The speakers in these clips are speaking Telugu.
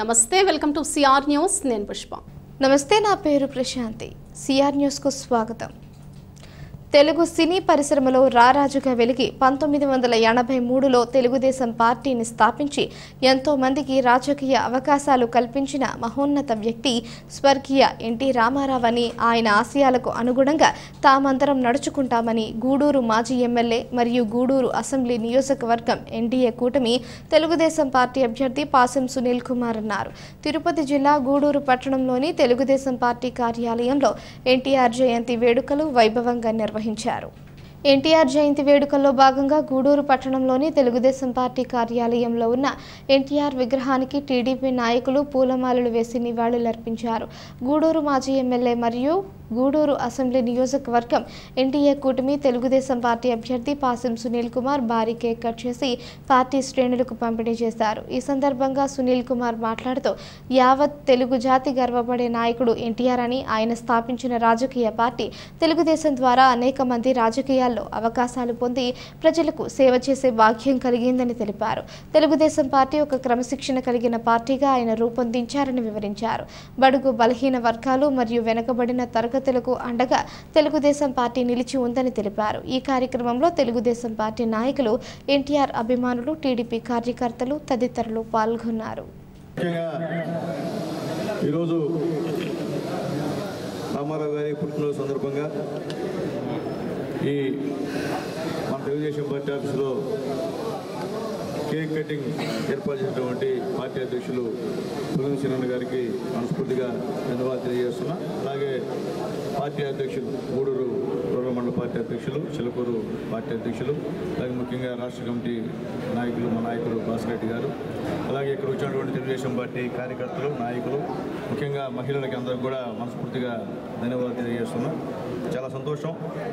నమస్తే వెల్కమ్ టు సిఆర్ న్యూస్ నేను పుష్ప నమస్తే నా పేరు ప్రశాంతి సిఆర్ న్యూస్కు స్వాగతం తెలుగు సినీ పరిశ్రమలో రారాజుగా వెలిగి పంతొమ్మిది వందల ఎనభై మూడులో తెలుగుదేశం పార్టీని స్థాపించి ఎంతో మందికి రాజకీయ అవకాశాలు కల్పించిన మహోన్నత వ్యక్తి స్వర్గీయ ఎన్టీ రామారావు అని ఆయన ఆశయాలకు అనుగుణంగా తామందరం నడుచుకుంటామని గూడూరు మాజీ ఎమ్మెల్యే మరియు గూడూరు అసెంబ్లీ నియోజకవర్గం ఎన్డీఏ కూటమి తెలుగుదేశం పార్టీ అభ్యర్థి పాసం సునీల్ కుమార్ అన్నారు తిరుపతి జిల్లా గూడూరు పట్టణంలోని తెలుగుదేశం పార్టీ కార్యాలయంలో ఎన్టీఆర్ జయంతి వేడుకలు వైభవంగా నిర్వహించారు ఎన్టీఆర్ జయంతి వేడుకల్లో భాగంగా గూడూరు పట్టణంలోని తెలుగుదేశం పార్టీ కార్యాలయంలో ఉన్న ఎన్టీఆర్ విగ్రహానికి టీడీపీ నాయకులు పూలమాలలు వేసి నివాళులర్పించారు గూడూరు మాజీ ఎమ్మెల్యే మరియు గూడూరు అసెంబ్లీ నియోజకవర్గం ఎన్టీఏ కూటమి తెలుగుదేశం పార్టీ అభ్యర్థి పాసం సునీల్ కుమార్ భారీ కేక్ కట్ చేసి పార్టీ శ్రేణులకు పంపిణీ చేశారు ఈ సందర్భంగా సునీల్ కుమార్ మాట్లాడుతూ యావత్ తెలుగు జాతి గర్వపడే నాయకుడు ఎన్టీఆర్ అని ఆయన స్థాపించిన రాజకీయ పార్టీ తెలుగుదేశం ద్వారా అనేక మంది రాజకీయాల్లో అవకాశాలు పొంది ప్రజలకు సేవ చేసే భాగ్యం కలిగిందని తెలిపారు తెలుగుదేశం పార్టీ ఒక క్రమశిక్షణ కలిగిన పార్టీగా ఆయన రూపొందించారని వివరించారు బడుగు బలహీన వర్గాలు మరియు వెనుకబడిన తరగతులకు అండగా తెలుగుదేశం పార్టీ నిలిచి ఉందని తెలిపారు ఈ కార్యక్రమంలో తెలుగుదేశం పార్టీ నాయకులు ఎన్టీఆర్ అభిమానులు టీడీపీ కార్యకర్తలు తదితరులు పాల్గొన్నారు ముఖ్యంగా ఈరోజు రామారావు గారి పుట్టినరోజు సందర్భంగా ఈ మన తెలుగుదేశం పార్టీ ఆఫీసులో కేక్ కటింగ్ ఏర్పాటు చేసినటువంటి పార్టీ అధ్యక్షులు పులిని సినన్న గారికి మనస్ఫూర్తిగా ధన్యవాదాలు తెలియజేస్తున్నా అలాగే పార్టీ అధ్యక్షులు గూడూరు రూరల్ మండల పార్టీ అధ్యక్షులు చిలకూరు పార్టీ అధ్యక్షులు అలాగే ముఖ్యంగా రాష్ట్ర కమిటీ నాయకులు మా నాయకులు భాస్కరెడ్డి గారు అలాగే ఇక్కడ వచ్చినటువంటి తెలుగుదేశం పార్టీ కార్యకర్తలు నాయకులు ముఖ్యంగా మహిళలకి అందరికి కూడా మనస్ఫూర్తిగా ధన్యవాదాలు తెలియజేస్తున్నా చాలా సంతోషం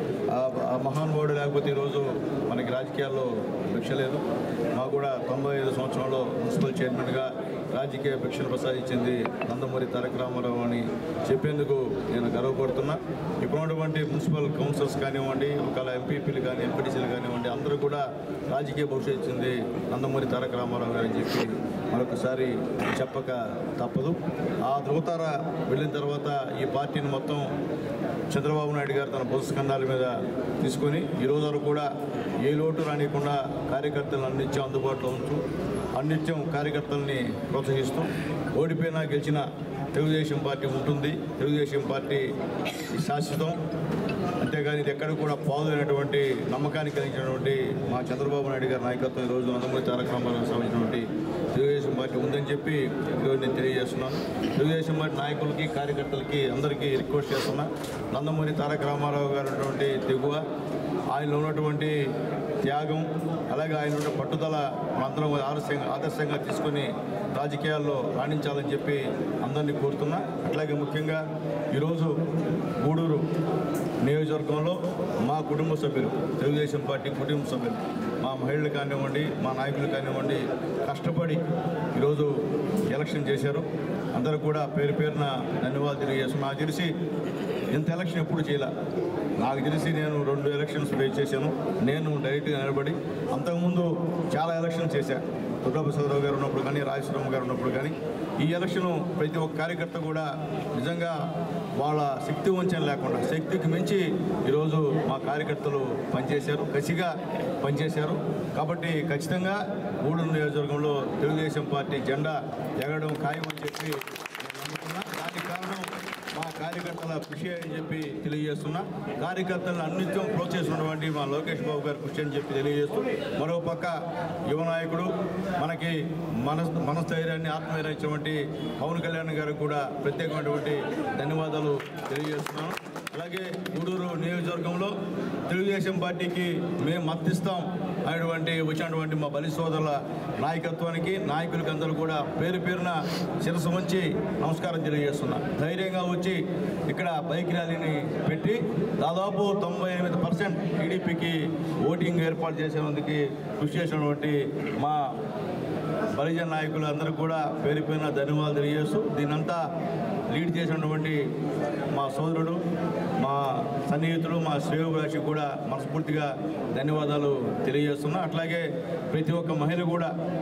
ఆ- ఆ మహానుభావుడు లేకపోతే ఈరోజు మనకి రాజకీయాల్లో భిక్ష లేదు మాకు కూడా తొంభై ఐదు సంవత్సరంలో మున్సిపల్ చైర్మన్గా రాజకీయ భిక్షను ప్రసాదించింది నందమూరి తారక రామారావు అని చెప్పేందుకు నేను గర్వపడుతున్నా ఇప్పుడున్నటువంటి మున్సిపల్ కౌన్సిల్స్ కానివ్వండి ఒకవేళ ఎంపీపీలు కానీ ఎంపీటీసీలు కానివ్వండి అందరూ కూడా రాజకీయ భవిష్యత్తు ఇచ్చింది నందమూరి తారక రామారావు గారు అని చెప్పి మరొకసారి చెప్పక తప్పదు ఆ ధృవతార వెళ్ళిన తర్వాత ఈ పార్టీని మొత్తం చంద్రబాబు నాయుడు గారు తన పొదుసు స్కంధాల మీద తీసుకొని ఈ రోజు వరకు కూడా ఏ లోటు రానియకుండా కార్యకర్తలను అన్నిత్యం అందుబాటులో ఉంచు అన్నిత్యం కార్యకర్తల్ని ప్రోత్సహిస్తూ ఓడిపోయినా గెలిచిన తెలుగుదేశం పార్టీ ఉంటుంది తెలుగుదేశం పార్టీ శాశ్వతం అంతేగాని ఇది ఎక్కడ కూడా పాదులైనటువంటి నమ్మకాన్ని కలిగించినటువంటి మా చంద్రబాబు నాయుడు గారి నాయకత్వం ఈరోజు నందమూరి తారక రామారావు సంబంధించినటువంటి తెలుగుదేశం పార్టీ ఉందని చెప్పి ఈరోజు నేను తెలియజేస్తున్నాను తెలుగుదేశం పార్టీ నాయకులకి కార్యకర్తలకి అందరికీ రిక్వెస్ట్ చేస్తున్నా నందమూరి తారక రామారావు గారు ఉన్నటువంటి తెగువ ఆయనలో ఉన్నటువంటి త్యాగం అలాగే ఆయన ఉన్న పట్టుదల మనందరం ఆదర్శంగా ఆదర్శంగా తీసుకొని రాజకీయాల్లో రాణించాలని చెప్పి అందరినీ కోరుతున్నా అట్లాగే ముఖ్యంగా ఈరోజు గూడూరు నియోజకవర్గంలో మా కుటుంబ సభ్యులు తెలుగుదేశం పార్టీ కుటుంబ సభ్యులు మా మహిళలు కానివ్వండి మా నాయకులు కానివ్వండి కష్టపడి ఈరోజు ఎలక్షన్ చేశారు అందరూ కూడా పేరు పేరున ధన్యవాదాలు తెలియజేస్తున్నాను నాకు తెలిసి ఇంత ఎలక్షన్ ఎప్పుడు చేయలే నాకు తెలిసి నేను రెండు ఎలక్షన్స్ ఫేస్ చేశాను నేను డైరెక్ట్గా నిలబడి అంతకుముందు చాలా ఎలక్షన్స్ చేశాను దుర్గాప్రసాదరావు గారు ఉన్నప్పుడు కానీ రాజేశ్వరమ్మ గారు ఉన్నప్పుడు కానీ ఈ ఎలక్షన్ ప్రతి ఒక్క కార్యకర్త కూడా నిజంగా వాళ్ళ శక్తి వంచన లేకుండా శక్తికి మించి ఈరోజు మా కార్యకర్తలు పనిచేశారు కసిగా పనిచేశారు కాబట్టి ఖచ్చితంగా గూడూరు నియోజకవర్గంలో తెలుగుదేశం పార్టీ జెండా ఎగరడం ఖాయమని చెప్పి నేను నమ్ముతున్నా దానికి కారణం మా కార్యకర్తల కృషి అని చెప్పి తెలియజేస్తున్నా కార్యకర్తలను అన్నిత్యం ప్రోత్సహిస్తున్నటువంటి మా లోకేష్ బాబు గారి కృషి అని చెప్పి తెలియజేస్తూ మరో పక్క యువ నాయకుడు మనకి మన మనస్థైర్యాన్ని ఆత్మధైర్యం ఇచ్చినటువంటి పవన్ కళ్యాణ్ గారికి కూడా ప్రత్యేకమైనటువంటి ధన్యవాదాలు తెలియజేస్తున్నాను అలాగే గూడూరు నియోజకవర్గంలో తెలుగుదేశం పార్టీకి మేము మద్దతిస్తాం అనేటువంటి వచ్చినటువంటి మా బలి సోదరుల నాయకత్వానికి నాయకులకి అందరూ కూడా పేరు పేరున శిరస్సు వంచి నమస్కారం తెలియజేస్తున్నా ధైర్యంగా వచ్చి ఇక్కడ బైక్ ర్యాలీని పెట్టి దాదాపు తొంభై ఎనిమిది పర్సెంట్ టీడీపీకి ఓటింగ్ ఏర్పాటు చేసేందుకు కృషి చేసినటువంటి మా బలిజన నాయకులు అందరూ కూడా పేరు పేరున ధన్యవాదాలు తెలియజేస్తూ దీనంతా లీడ్ చేసినటువంటి మా సోదరుడు మా సన్నిహితుడు మా శ్రేయోభిలాషి కూడా మనస్ఫూర్తిగా ధన్యవాదాలు తెలియజేస్తున్నా అట్లాగే ప్రతి ఒక్క మహిళ కూడా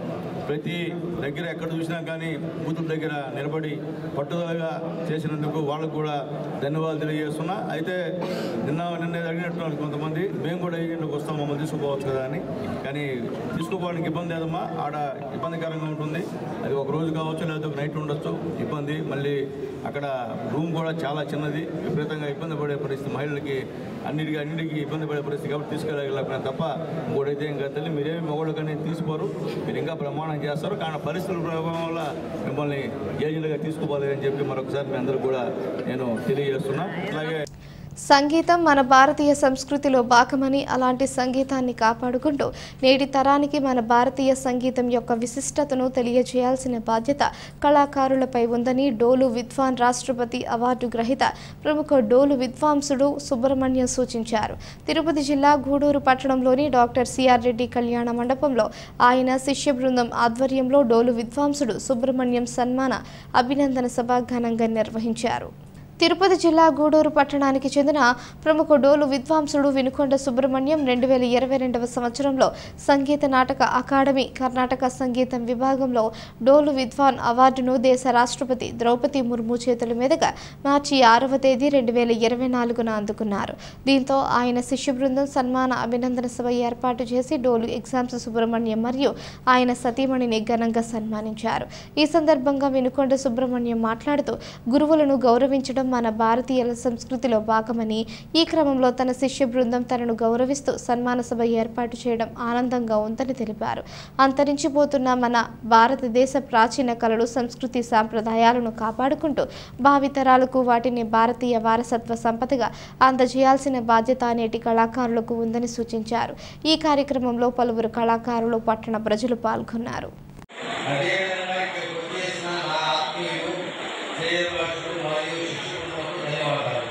ప్రతి దగ్గర ఎక్కడ చూసినా కానీ బూతుల దగ్గర నిలబడి పట్టుదలగా చేసినందుకు వాళ్ళకు కూడా ధన్యవాదాలు తెలియజేస్తున్నా అయితే నిన్న నిన్న అడిగినట్టు వాళ్ళు కొంతమంది మేము కూడా ఈయనకు వస్తాం మమ్మల్ని తీసుకుపోవచ్చు కదా అని కానీ తీసుకుపోవడానికి ఇబ్బంది లేదమ్మా ఆడ ఇబ్బందికరంగా ఉంటుంది అది ఒక రోజు కావచ్చు లేదా ఒక నైట్ ఉండొచ్చు ఇబ్బంది మళ్ళీ అక్కడ రూమ్ కూడా చాలా చిన్నది విపరీతంగా ఇబ్బంది పడే పరిస్థితి మహిళలకి అన్నిటికీ అన్నిటికీ ఇబ్బంది పడే పరిస్థితి కాబట్టి తీసుకెళ్ళగలిగిన తప్ప ఇంకోటైతే ఇంకా తల్లి మీరేమి మగవాళ్ళు కానీ తీసుకోరు మీరు ఇంకా ప్రమాణం చేస్తారు కానీ పరిస్థితుల ప్రభావం వల్ల మిమ్మల్ని ఏజెంట్గా తీసుకోవాలి అని చెప్పి మరొకసారి మీ అందరూ కూడా నేను తెలియజేస్తున్నా అలాగే సంగీతం మన భారతీయ సంస్కృతిలో భాగమని అలాంటి సంగీతాన్ని కాపాడుకుంటూ నేటి తరానికి మన భారతీయ సంగీతం యొక్క విశిష్టతను తెలియజేయాల్సిన బాధ్యత కళాకారులపై ఉందని డోలు విద్వాన్ రాష్ట్రపతి అవార్డు గ్రహీత ప్రముఖ డోలు విద్వాంసుడు సుబ్రహ్మణ్యం సూచించారు తిరుపతి జిల్లా గూడూరు పట్టణంలోని డాక్టర్ సిఆర్ రెడ్డి కళ్యాణ మండపంలో ఆయన శిష్య బృందం ఆధ్వర్యంలో డోలు విద్వాంసుడు సుబ్రహ్మణ్యం సన్మాన అభినందన సభ ఘనంగా నిర్వహించారు తిరుపతి జిల్లా గూడూరు పట్టణానికి చెందిన ప్రముఖ డోలు విద్వాంసుడు వినుకొండ సుబ్రహ్మణ్యం రెండు వేల ఇరవై రెండవ సంవత్సరంలో సంగీత నాటక అకాడమీ కర్ణాటక సంగీతం విభాగంలో డోలు విద్వాన్ అవార్డును దేశ రాష్ట్రపతి ద్రౌపది ముర్ము చేతుల మీదుగా మార్చి ఆరవ తేదీ రెండు వేల ఇరవై నాలుగున అందుకున్నారు దీంతో ఆయన శిష్య బృందం సన్మాన అభినందన సభ ఏర్పాటు చేసి డోలు ఎగ్జామ్స్ సుబ్రహ్మణ్యం మరియు ఆయన సతీమణిని ఘనంగా సన్మానించారు ఈ సందర్భంగా వినుకొండ సుబ్రహ్మణ్యం మాట్లాడుతూ గురువులను గౌరవించడం మన భారతీయుల సంస్కృతిలో భాగమని ఈ క్రమంలో తన శిష్య బృందం తనను గౌరవిస్తూ సన్మాన సభ ఏర్పాటు చేయడం ఆనందంగా ఉందని తెలిపారు అంతరించిపోతున్న మన భారతదేశ ప్రాచీన కళలు సంస్కృతి సాంప్రదాయాలను కాపాడుకుంటూ భావితరాలకు వాటిని భారతీయ వారసత్వ సంపదగా అందజేయాల్సిన బాధ్యత నేటి కళాకారులకు ఉందని సూచించారు ఈ కార్యక్రమంలో పలువురు కళాకారులు పట్టణ ప్రజలు పాల్గొన్నారు అదేవిధంగా ఇక్కడికి వచ్చేసిన నా ఆత్మీయులు శ్రేయభిలాషులు మరియు శిష్యులకు ధన్యవాదాలు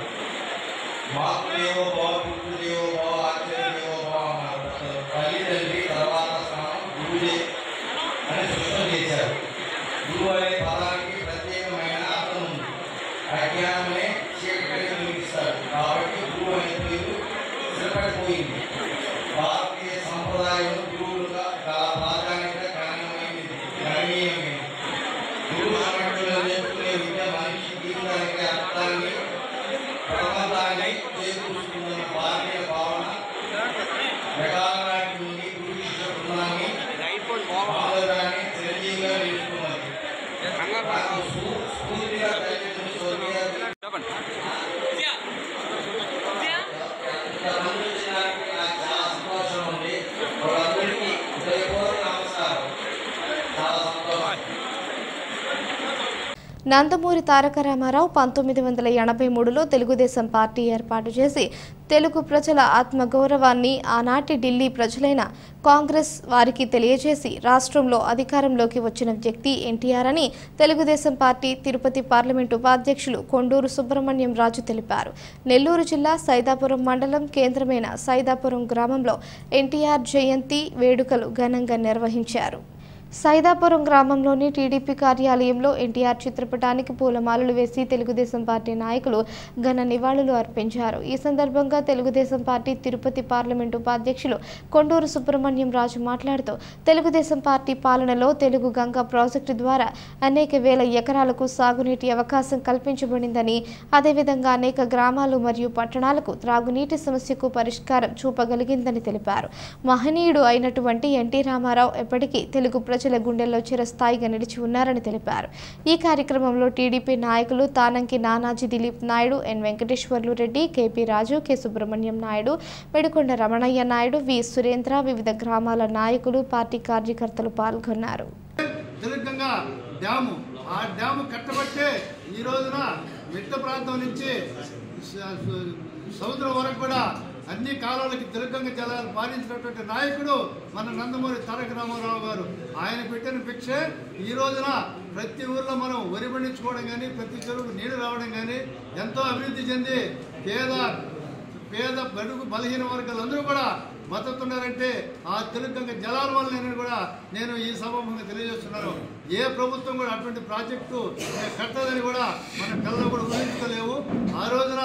మాతృదేవో భవ పితృదేవో భవ ఆచార్యదేవో భవ అన్నారు అసలు తల్లిదండ్రి తర్వాత స్థానం గురుదే అని స్పష్టం చేశారు గురువు అనే పదానికి ప్రత్యేకమైన అర్థం ఉంది అజ్ఞానమే చీకటిని తొలగిస్తాడు కాబట్టి గురువు అనే పేరు స్థిరపడిపోయింది భారతీయ సంప్రదాయం గురువులుగా చాలా ప్రాధాన్యత గణనీయమైనది గణనీయమైనది గురువు సమక్షంలో నేర్చుకునే విద్య మనిషి జీవితానికి అర్థాన్ని ప్రబంధాన్ని చేకూరుస్తుందన్న భారతీయ భావన ప్రకారం నాటి నుండి గురు శిష్య బృందాన్ని మాధవరాన్ని చిరంజీవిగా నిలుపుతున్నది నాకు స్ఫూ- స్ఫూర్తిగా కలిగిన స్వర్గీయ సంబంధించడానికి నాకు చాలా సంతోషం ఉంది వాళ్ళందరికీ హృదయపూర్వక నమస్కారం చాలా సంతోషం నందమూరి తారక రామారావు పంతొమ్మిది వందల ఎనభై మూడులో తెలుగుదేశం పార్టీ ఏర్పాటు చేసి తెలుగు ప్రజల ఆత్మగౌరవాన్ని ఆనాటి ఢిల్లీ ప్రజలైన కాంగ్రెస్ వారికి తెలియజేసి రాష్ట్రంలో అధికారంలోకి వచ్చిన వ్యక్తి ఎన్టీఆర్ అని తెలుగుదేశం పార్టీ తిరుపతి పార్లమెంటు ఉపాధ్యక్షులు కొండూరు సుబ్రహ్మణ్యం రాజు తెలిపారు నెల్లూరు జిల్లా సైదాపురం మండలం కేంద్రమైన సైదాపురం గ్రామంలో ఎన్టీఆర్ జయంతి వేడుకలు ఘనంగా నిర్వహించారు సైదాపురం గ్రామంలోని టీడీపీ కార్యాలయంలో ఎన్టీఆర్ చిత్రపటానికి పూలమాలలు వేసి తెలుగుదేశం పార్టీ నాయకులు ఘన నివాళులు అర్పించారు ఈ సందర్భంగా తెలుగుదేశం పార్టీ తిరుపతి పార్లమెంటు ఉపాధ్యక్షులు కొండూరు సుబ్రహ్మణ్యం రాజు మాట్లాడుతూ తెలుగుదేశం పార్టీ పాలనలో తెలుగు గంగా ప్రాజెక్టు ద్వారా అనేక వేల ఎకరాలకు సాగునీటి అవకాశం కల్పించబడిందని అదేవిధంగా అనేక గ్రామాలు మరియు పట్టణాలకు త్రాగునీటి సమస్యకు పరిష్కారం చూపగలిగిందని తెలిపారు మహనీయుడు అయినటువంటి ఎన్టీ రామారావు ఎప్పటికీ తెలుగు ప్రజల గుండెల్లో చిరస్థాయిగా నిలిచి ఉన్నారని తెలిపారు ఈ కార్యక్రమంలో టీడీపీ నాయకులు Tananki Nanaji Dilip Naidu N Venkateswarlu Reddy KP Raju K Subrahmanyam Naidu Medukonda Ramanaiah Naidu V Surendra వివిధ గ్రామాల నాయకులు పార్టీ కార్యకర్తలు పాల్గొన్నారు తిలకంగా డ్యాము ఆ డ్యాము కట్టబట్టే ఈ రోజున మిట్ట ప్రాంతం నుంచి స- స- సముద్రం వరకు కూడా అన్ని కాలాలకి తిలకంగా జలాలు పాలించినటువంటి నాయకుడు మన నందమూరి తారక రామారావు గారు ఆయన పెట్టిన భిక్షే ఈ రోజున ప్రతి ఊర్లో మనం వరి పండించుకోవడం కానీ ప్రతి చెరువుకు నీళ్లు రావడం కానీ ఎంతో అభివృద్ధి చెంది పేద పేద బడుగు బలహీన వర్గాలందరూ కూడా బతుకుతున్నారంటే ఆ తెలుగంగ జలాల వల్ల నేను కూడా నేను ఈ సభముగా తెలియజేస్తున్నాను ఏ ప్రభుత్వం కూడా అటువంటి ప్రాజెక్టు కట్టదని కూడా మన కళ్ళలో కూడా ఊహించుకోలేవు ఆ రోజున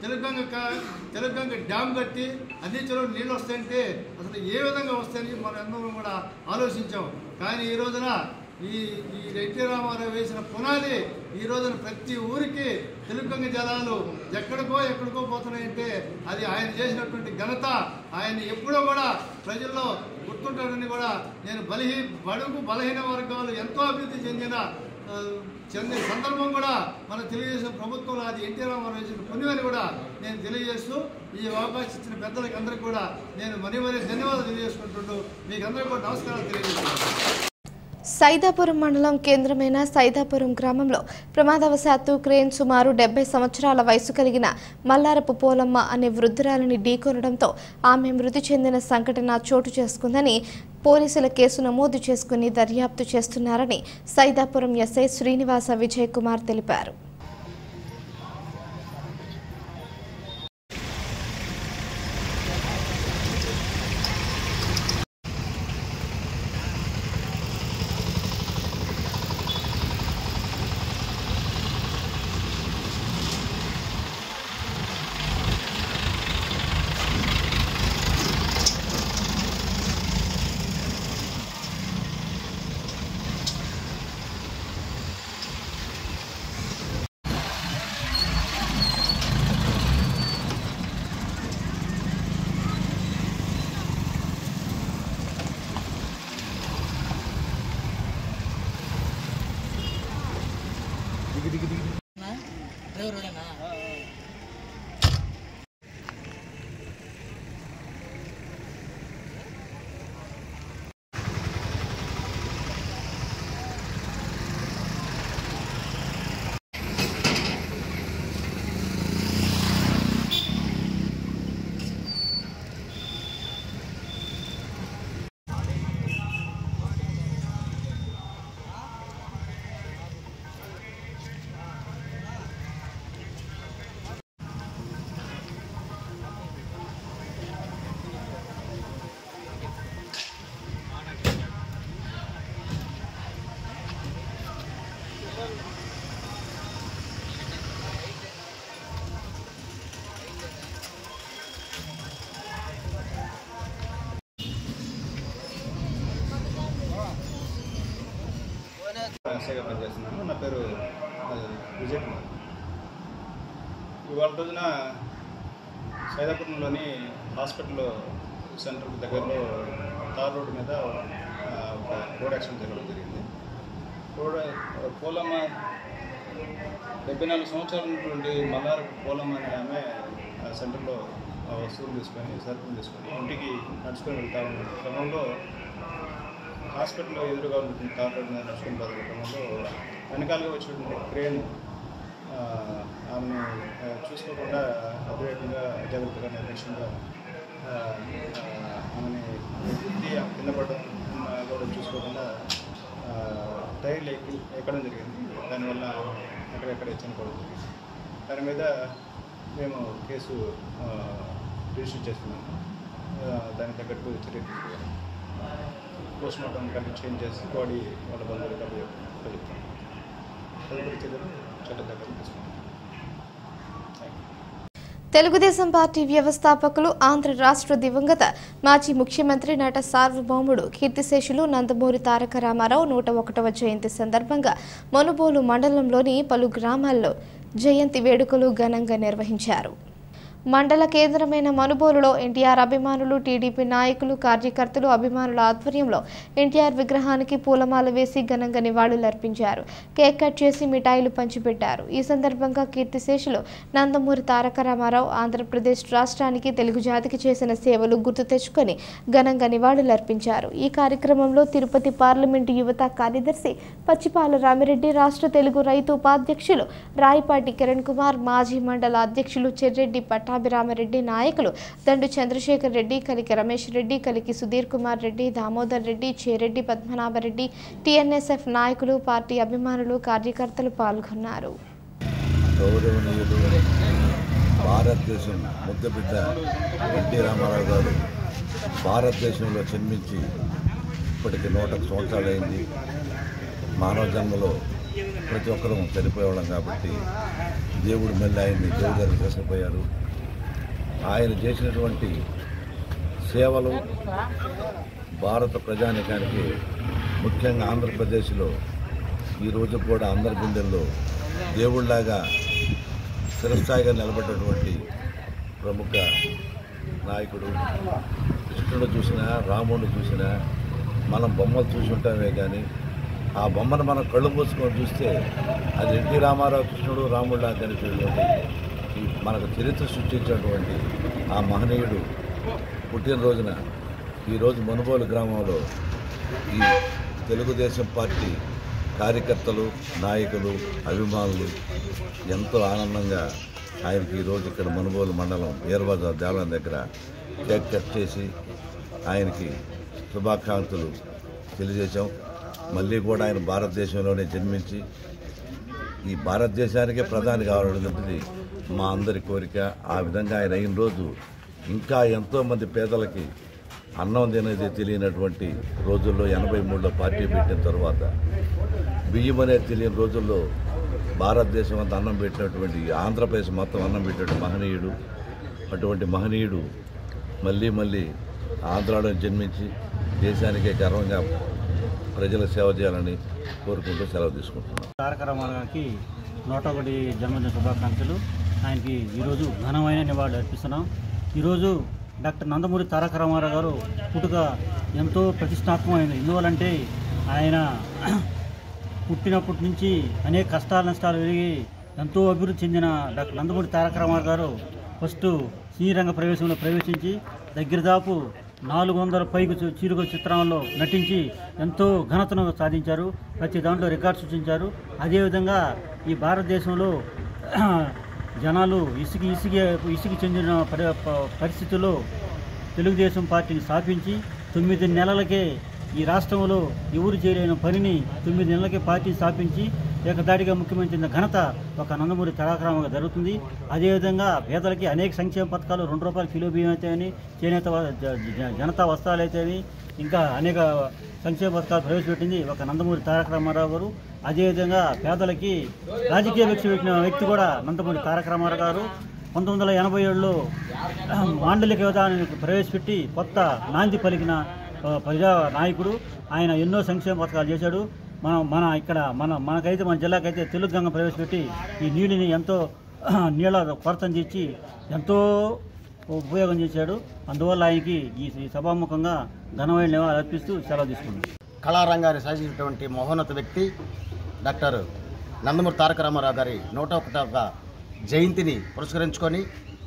తెలుగంగ క- తెలుగంగ డ్యామ్ కట్టి అన్ని చెరువులు నీళ్ళు వస్తాయంటే అసలు ఏ విధంగా వస్తాయని మనం అందరం కూడా ఆలోచించాం కానీ ఈ రోజున ఈ ఈ ఎన్టీ రామారావు వేసిన పునాది ఈ రోజున ప్రతి ఊరికి తెలుగంగ జలాలు ఎక్కడికో ఎక్కడికో పోతున్నాయంటే అది ఆయన చేసినటువంటి ఘనత ఆయన ఎప్పుడో కూడా ప్రజల్లో గుర్తుంటాడని కూడా నేను బలహీ బడుగు బలహీన వర్గాలు ఎంతో అభివృద్ధి చెందిన ఆ, చెందిన సందర్భం కూడా మన తెలుగుదేశం ప్రభుత్వంలో అది ఎన్టీ రామారావు చేసిన పుణ్యమని కూడా నేను తెలియజేస్తూ ఈ అవకాశం ఇచ్చిన పెద్దలకి అందరికీ కూడా నేను మరీ మరీ ధన్యవాదాలు తెలియజేసుకుంటుంటూ మీకు అందరికీ కూడా నమస్కారాలు తెలియజేస్తున్నాను సైదాపురం మండలం కేంద్రమైన సైదాపురం గ్రామంలో ప్రమాదవశాత్తు క్రేన్ సుమారు డెబ్బై సంవత్సరాల వయసు కలిగిన మల్లారపు పోలమ్మ అనే వృద్ధురాలిని ఢీకొనడంతో ఆమె మృతి చెందిన సంఘటన చోటు చేసుకుందని పోలీసుల కేసు నమోదు చేసుకుని దర్యాప్తు చేస్తున్నారని సైదాపురం ఎస్ఐ శ్రీనివాస విజయ్ కుమార్ తెలిపారు ఎస్ఐగా పనిచేస్తున్నాను నా పేరు ఆ, విజయ్ కుమార్ ఇవాళ రోజున సైదాపురంలోని హాస్పిటల్ సెంటర్ దగ్గరలో తార్ రోడ్డు మీద ఆ, ఒక రోడ్ యాక్సిడెంట్ జరగడం జరిగింది రోడ్ పోలమ్మ డెబ్బై నాలుగు సంవత్సరాల నుండి మల్లారు పోలమ్మ అనే ఆమె ఆ సెంటర్లో ఆ వస్తువులు తీసుకొని సరుకులు తీసుకొని ఇంటికి నడుచుకొని వెళ్తా ఉన్న క్రమంలో హాస్పిటల్లో ఎదురుగా ఉంటుంది తార్ రోడ్డు మీద నడుచుకొని పోతున్న క్రమంలో వెనకాలగా వచ్చినటువంటి క్రేన్ ఆ, ఆమెను ఆ, చూసుకోకుండా అతివేగంగా జాగ్రత్తగా నిర్లక్ష్యంగా ఆ, ఆ, ఆమెని ఎత్తి ఆమె కింద పడడం ఆ, కూడా చూసుకోకుండా ఆ, టైర్లు ఎక్కి ఎక్కడం జరిగింది దానివల్ల ఎక్కడెక్కడ చనిపోవడం జరిగింది దాని మీద మేము కేసు ఆ, రిజిస్టర్ చేస్తున్నాము ఆ, దానికి తగ్గట్టు చర్య తీసుకున్నాము పోస్ట్ మార్టం కంటే చేంజ్ చేసి బాడీ వాళ్ళ బంధువులకు అప్పచెప్తాం తదుపరి చర్యలు చట్ట దగ్గర తీసుకుంటాం థ్యాంక్ యూ తెలుగుదేశం పార్టీ వ్యవస్థాపకులు ఆంధ్ర రాష్ట్ర దివంగత మాజీ ముఖ్యమంత్రి నట సార్వభౌముడు కీర్తిశేషులు నందమూరి తారక రామారావు నూట ఒకటవ జయంతి సందర్భంగా మనుబోలు మండలంలోని పలు గ్రామాల్లో జయంతి వేడుకలు ఘనంగా నిర్వహించారు మండల కేంద్రమైన మనుబోలులో ఎన్టీఆర్ అభిమానులు టీడీపీ నాయకులు కార్యకర్తలు అభిమానుల ఆధ్వర్యంలో ఎన్టీఆర్ విగ్రహానికి పూలమాల వేసి ఘనంగా నివాళులర్పించారు కేక్ కట్ చేసి మిఠాయిలు పంచిపెట్టారు ఈ సందర్భంగా కీర్తిశేషులు నందమూరి తారక రామారావు ఆంధ్రప్రదేశ్ రాష్ట్రానికి తెలుగు జాతికి చేసిన సేవలు గుర్తు తెచ్చుకొని ఘనంగా నివాళులర్పించారు ఈ కార్యక్రమంలో తిరుపతి పార్లమెంటు యువత కార్యదర్శి పచ్చిపాల రామిరెడ్డి రాష్ట్ర తెలుగు రైతు ఉపాధ్యక్షులు రాయపాటి కిరణ్ కుమార్ మాజీ మండల అధ్యక్షులు చెర్రెడ్డి పట్టాభిరామరెడ్డి నాయకులు దండు చంద్రశేఖర్ రెడ్డి కలికి రమేష్ రెడ్డి కలికి సుధీర్ కుమార్ రెడ్డి దామోదర్ రెడ్డి చేరెడ్డి పద్మనాభరెడ్డి టీఎన్ఎస్ఎఫ్ నాయకులు పార్టీ అభిమానులు కార్యకర్తలు పాల్గొన్నారు గౌరవనీయులు భారతదేశం ముద్దబిడ్డ ఎన్టీ రామారావు గారు భారతదేశంలో జన్మించి ఇప్పటికి నూట సంవత్సరాలైంది మానవ జన్మలో ప్రతి ఒక్కరూ చనిపోయేవాళ్ళం కాబట్టి దేవుడు మళ్ళీ ఆయన్ని దేవుడి దగ్గర తీసుకుపోయారు ఆయన చేసినటువంటి సేవలు భారత ప్రజానికానికి ముఖ్యంగా ఆంధ్రప్రదేశ్లో ఈరోజు కూడా అందరి గుండెల్లో దేవుళ్లాగా స్థిరస్థాయిగా నిలబడ్డటువంటి ప్రముఖ నాయకుడు కృష్ణుడు చూసినా రాముడిని చూసినా మనం బొమ్మలు చూసి ఉంటామే కానీ ఆ బొమ్మను మనం కళ్ళు మూసుకొని చూస్తే అది ఎన్టీ రామారావు కృష్ణుడు రాముడిలా కనిపించేటువంటి ఈ మనకు చరిత్ర సృష్టించినటువంటి ఆ మహనీయుడు పుట్టినరోజున ఈరోజు మనుబోలు గ్రామంలో ఈ తెలుగుదేశం పార్టీ కార్యకర్తలు నాయకులు అభిమానులు ఎంతో ఆనందంగా ఆయనకి ఈరోజు ఇక్కడ మనుబోలు మండలం ఏర్బజార్ దేవాలయం దగ్గర కేక్ కట్ చేసి ఆయనకి శుభాకాంక్షలు తెలియజేశాం మళ్ళీ కూడా ఆయన భారతదేశంలోనే జన్మించి ఈ భారతదేశానికే ప్రధాని కావాలనేది మా అందరి కోరిక ఆ విధంగా ఆయన అయిన రోజు ఇంకా ఎంతోమంది పేదలకి అన్నం తినేది తెలియనటువంటి రోజుల్లో ఎనభై మూడులో పార్టీ పెట్టిన తర్వాత బియ్యం అనేది తెలియని రోజుల్లో భారతదేశం అంతా అన్నం పెట్టినటువంటి ఆంధ్రప్రదేశ్ మొత్తం అన్నం పెట్టినటువంటి మహనీయుడు అటువంటి మహనీయుడు మళ్ళీ మళ్ళీ ఆంధ్రాలో జన్మించి దేశానికే గర్వంగా ప్రజలకు సేవ చేయాలని కోరుకుంటూ సెలవు తీసుకుంటున్నాను తారక రామారావు గారికి నూట ఒకటి జన్మదిన శుభాకాంక్షలు ఆయనకి ఈరోజు ఘనమైన నివాళులు అర్పిస్తున్నాం ఈరోజు డాక్టర్ నందమూరి తారక రామారావు గారు పుట్టుక ఎంతో ప్రతిష్టాత్మకమైనది ఎందువలంటే ఆయన పుట్టినప్పటి నుంచి అనేక కష్టాలు నష్టాలు పెరిగి ఎంతో అభివృద్ధి చెందిన డాక్టర్ నందమూరి తారక రామారావు గారు ఫస్ట్ శ్రీరంగ ప్రవేశంలో ప్రవేశించి దగ్గర దాపు నాలుగు వందల పైకి చు- చిరుగు చిత్రంలో నటించి ఎంతో ఘనతను సాధించారు ప్రతి దాంట్లో రికార్డు సృష్టించారు అదేవిధంగా ఈ భారతదేశంలో జనాలు ఇసుకి ఇసుకి ఇసుకి చెందిన పరి ప- పరిస్థితుల్లో తెలుగుదేశం పార్టీని స్థాపించి తొమ్మిది నెలలకే ఈ రాష్ట్రంలో ఎవరు చేయలేని పనిని తొమ్మిది నెలలకే పార్టీ స్థాపించి ఏకదాటిగా ముఖ్యమంత్రి అయిన ఘనత ఒక నందమూరి తారకరామగా జరుగుతుంది అదేవిధంగా పేదలకి అనేక సంక్షేమ పథకాలు రెండు రూపాయల కిలో బియ్యం అయితేని చేనేత వ- జ- జ- జనతా వస్త్రాలు అయితేని ఇంకా అనేక సంక్షేమ పథకాలు ప్రవేశపెట్టింది ఒక నందమూరి తారక రామారావు గారు అదేవిధంగా పేదలకి రాజకీయ భిక్ష పెట్టిన వ్యక్తి కూడా నందమూరి తారక రామారావు గారు పంతొమ్మిది వందల ఎనభై ఏడులో మాండలిక విధానానికి ప్రవేశపెట్టి కొత్త నాంది పలికిన ఆ, ప్రజా నాయకుడు ఆయన ఎన్నో సంక్షేమ పథకాలు చేశాడు మన మన ఇక్కడ మన మనకైతే మన జిల్లాకైతే తెలుగు గంగ ప్రవేశపెట్టి ఈ నీటిని ఎంతో నీళ్ళ కొరతను తెచ్చి ఎంతో ఉపయోగం చేశాడు అందువల్ల ఆయనకి ఈ ఈ సభాముఖంగా ఘనమైన నివాళులు అర్పిస్తూ సెలవు తీసుకున్నాం కళారంగాన్ని సాధించినటువంటి మహోన్నత వ్యక్తి డాక్టర్ నందమూరి తారక రామారావు గారి నూట ఒకటవ జయంతిని పురస్కరించుకొని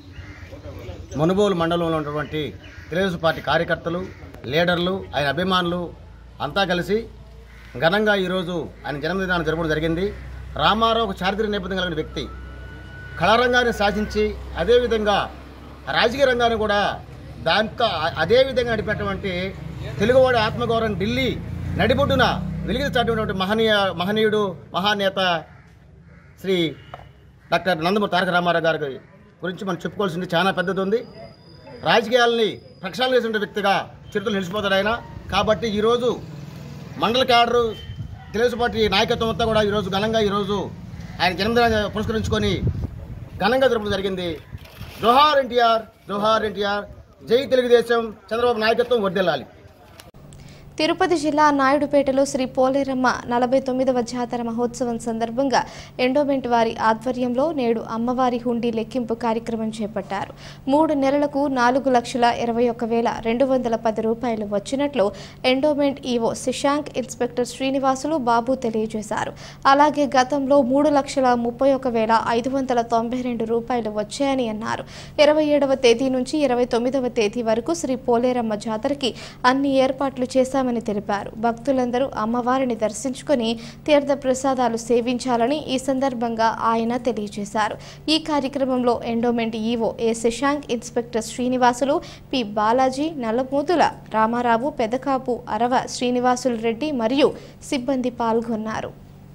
మునుగోలు మండలంలో ఉన్నటువంటి తెలుగుదేశం పార్టీ కార్యకర్తలు లీడర్లు ఆయన అభిమానులు అంతా కలిసి ఘనంగా ఈరోజు ఆయన జన్మదినాన్ని జరపడం జరిగింది రామారావు ఒక చారిత్రక నేపథ్యం కలిగిన వ్యక్తి కళారంగాన్ని సాధించి అదేవిధంగా రాజకీయ రంగాన్ని కూడా దాంతో అదే విధంగా నడిపినటువంటి తెలుగువాడి ఆత్మగౌరవం ఢిల్లీ నడిబొడ్డున వెలిగించినటువంటి మహనీయ మహనీయుడు మహానేత శ్రీ డాక్టర్ నందమూరి తారక రామారావు గారి గురించి మనం చెప్పుకోవాల్సింది చాలా పెద్దది ఉంది రాజకీయాలని ప్రక్షాళన చేసిన వ్యక్తిగా చరిత్రలో నిలిచిపోతాడు ఆయన కాబట్టి ఈరోజు మండల క్యాడరు తెలుగుదేశం పార్టీ నాయకత్వం అంతా కూడా ఈరోజు ఘనంగా ఈరోజు ఆయన జన్మదినాన్ని పురస్కరించుకొని ఘనంగా జరపడం జరిగింది జోహార్ ఎన్టీఆర్ జోహార్ ఎన్టీఆర్ జై తెలుగుదేశం చంద్రబాబు నాయకత్వం వర్దిల్లాలి తిరుపతి జిల్లా నాయుడుపేటలో శ్రీ పోలేరమ్మ నలభై తొమ్మిదవ జాతర మహోత్సవం సందర్భంగా ఎండోమెంట్ వారి ఆధ్వర్యంలో నేడు అమ్మవారి హుండీ లెక్కింపు కార్యక్రమం చేపట్టారు మూడు నెలలకు నాలుగు లక్షల ఇరవై ఒక్క వేల రెండు వందల పది రూపాయలు వచ్చినట్లు endowment EO Shashank inspector Srinivasulu Babu తెలియజేశారు అలాగే గతంలో మూడు లక్షల ముప్పై ఒక వేల ఐదు వందల తొంభై రెండు రూపాయలు వచ్చాయని అన్నారు ఇరవై ఏడవ తేదీ నుంచి ఇరవై తొమ్మిదవ తేదీ వరకు శ్రీ పోలేరమ్మ జాతరకి అన్ని ఏర్పాట్లు చేశామని తెలిపారు భక్తులందరూ అమ్మవారిని దర్శించుకొని తీర్థ ప్రసాదాలు సేవించాలని ఈ సందర్భంగా ఆయన తెలియజేశారు ఈ కార్యక్రమంలో endowment EO A Shashank inspector Srinivasulu P Balaji Nallamuthula Ramarao Pedakapu Arava Srinivasulu Reddy మరియు సిబ్బంది పాల్గొన్నారు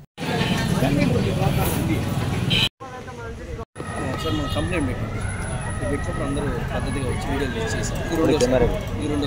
సార్ మనం కంప్లైంట్ పెట్టాం పెట్టినప్పుడు అందరూ పద్ధతిగా వచ్చి వీడియోలు తెచ్చేసారు ఈ రెండు వస్తారు. ఈ రెండు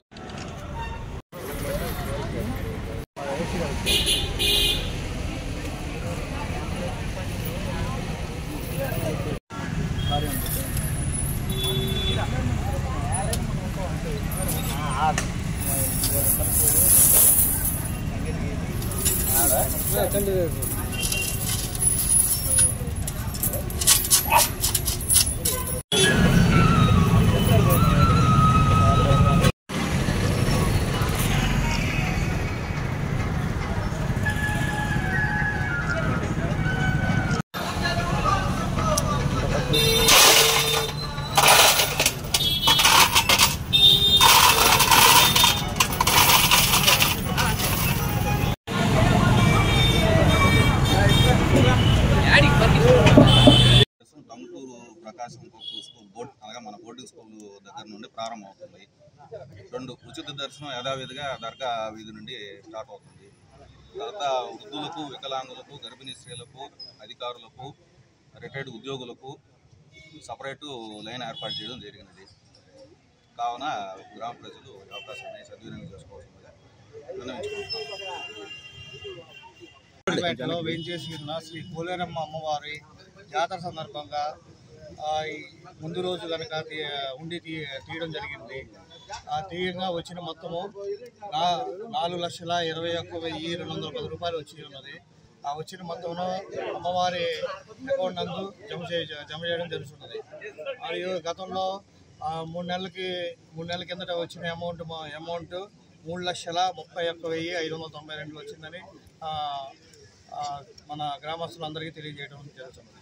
టంగుటూరు ప్రకాశం కొక్కు స్కూల్ బోర్డ్ అనగా మన బోర్డింగ్ స్కూల్ దగ్గర నుండి ప్రారంభమవుతుంది రెండు ఉచిత దర్శనం యథావిధిగా దర్గా వీధి నుండి స్టార్ట్ అవుతుంది తర్వాత వృద్ధులకు వికలాంగులకు గర్భిణీ స్త్రీలకు అధికారులకు రిటైర్డ్ ఉద్యోగులకు సపరేటు లైన్ ఏర్పాటు చేయడం జరిగినది కావున గ్రామ ప్రజలు ఈ అవకాశాన్ని సద్వినియోగం చేసుకోవాల్సిందిగా విన్నవించుకుంటున్నాను పేటలో వేంచేసి ఉన్న శ్రీ పోలేరమ్మ అమ్మవారి జాతర సందర్భంగా ఆ, ఈ ముందు రోజు కనుక తీ- ఉండి తీ తీయడం జరిగింది ఆ తీయంగా వచ్చిన మొత్తము నా నాలుగు లక్షల ఇరవై ఒక్క వెయ్యి రెండు వందల పది రూపాయలు వచ్చి ఉన్నది ఆ వచ్చిన మొత్తంలో అమ్మవారి అకౌంట్ నందు జమ చే జమ చేయడం జరుగుతున్నది మరియు గతంలో ఆ, మూడు నెలలకి మూడు నెలల కిందట వచ్చిన అమౌంట్ అమౌంట్ మూడు లక్షల ముప్పై ఒక్క వెయ్యి ఐదు వందల తొంభై రెండు వచ్చిందని ఆ, ఆ, మన గ్రామస్తులందరికీ తెలియజేయడం జరుగుతుంది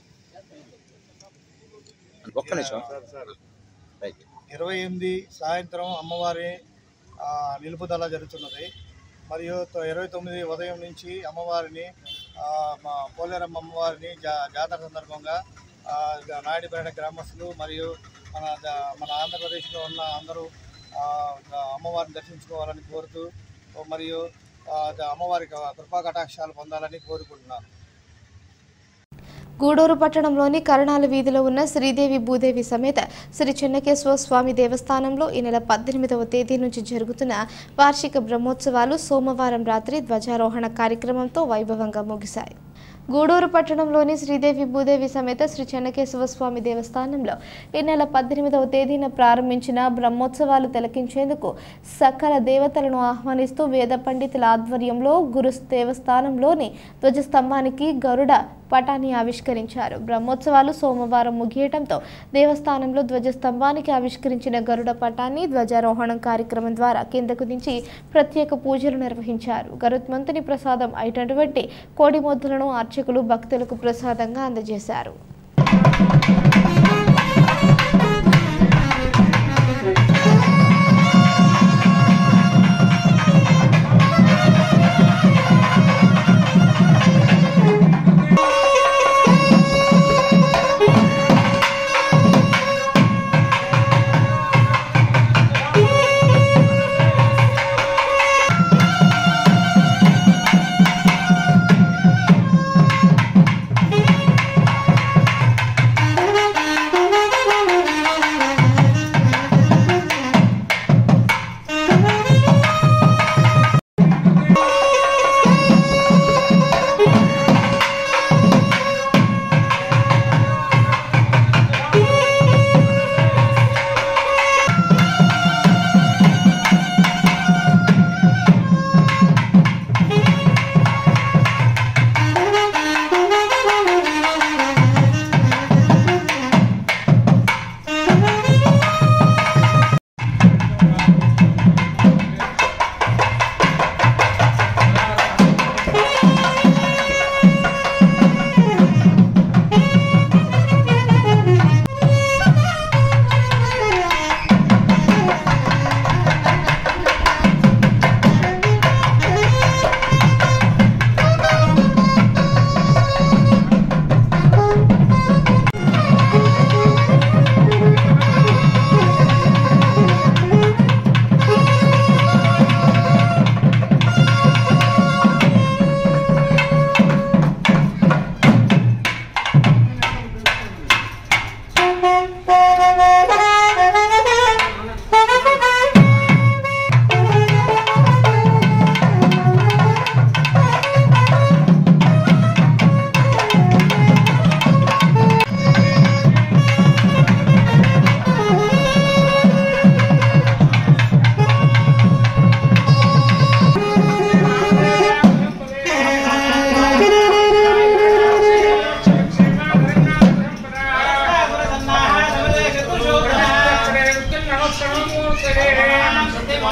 ఒక్క నిమిషం రైట్ ఇరవై ఎనిమిది సాయంత్రం అమ్మవారి ఆ, నిలుపుదల జరుగుతున్నది మరియు తొ- ఇరవై తొమ్మిది ఉదయం నుంచి అమ్మవారిని ఆ, మా పోలేరమ్మ అమ్మవారిని జా జాతర సందర్భంగా ఆ, గ- నాయుడుపేట గ్రామస్తులు మరియు మన ద- మన ఆంధ్రప్రదేశ్లో ఉన్న అందరూ ఆ, గ- అమ్మవారిని దర్శించుకోవాలని కోరుతూ మరియు ఆ, ద- అమ్మవారి క- కృపా కటాక్షాలు పొందాలని కోరుకుంటున్నాను గూడూరు పట్టణంలోని కరణాల వీధిలో ఉన్న శ్రీదేవి భూదేవి సమేత శ్రీ చెన్నకేశ్వర స్వామి దేవస్థానంలో ఈ నెల పద్దెనిమిదవ తేదీ నుంచి జరుగుతున్న వార్షిక బ్రహ్మోత్సవాలు సోమవారం రాత్రి ధ్వజారోహణ కార్యక్రమంతో వైభవంగా ముగిశాయి గూడూరు పట్టణంలోని శ్రీదేవి భూదేవి సమేత శ్రీ చెన్నకేశవ స్వామి దేవస్థానంలో ఈ నెల పద్దెనిమిదవ తేదీన ప్రారంభించిన బ్రహ్మోత్సవాలు తిలకించేందుకు సకల దేవతలను ఆహ్వానిస్తూ వేద పండితుల ఆధ్వర్యంలో గురు దేవస్థానంలోని ధ్వజస్తంభానికి గరుడ పటాన్ని ఆవిష్కరించారు బ్రహ్మోత్సవాలు సోమవారం ముగియటంతో దేవస్థానంలో ధ్వజస్తంభానికి ఆవిష్కరించిన గరుడ పటాన్ని ధ్వజారోహణం కార్యక్రమం ద్వారా కిందకు దించి ప్రత్యేక పూజలు నిర్వహించారు గరుత్మంతుని ప్రసాదం అయినటువంటి కోడి మొద్దులను అర్చకులు భక్తులకు ప్రసాదంగా అందజేశారు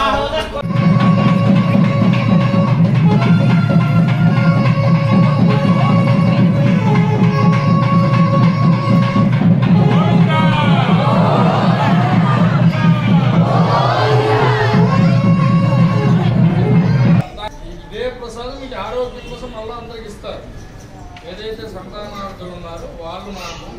ఇదే ప్రసాదం మీకు ఆరోగ్యం కోసం మళ్ళీ అందరికి ఇస్తారు ఏదైతే సంతానార్థులు ఉన్నారో వాళ్ళు మాకు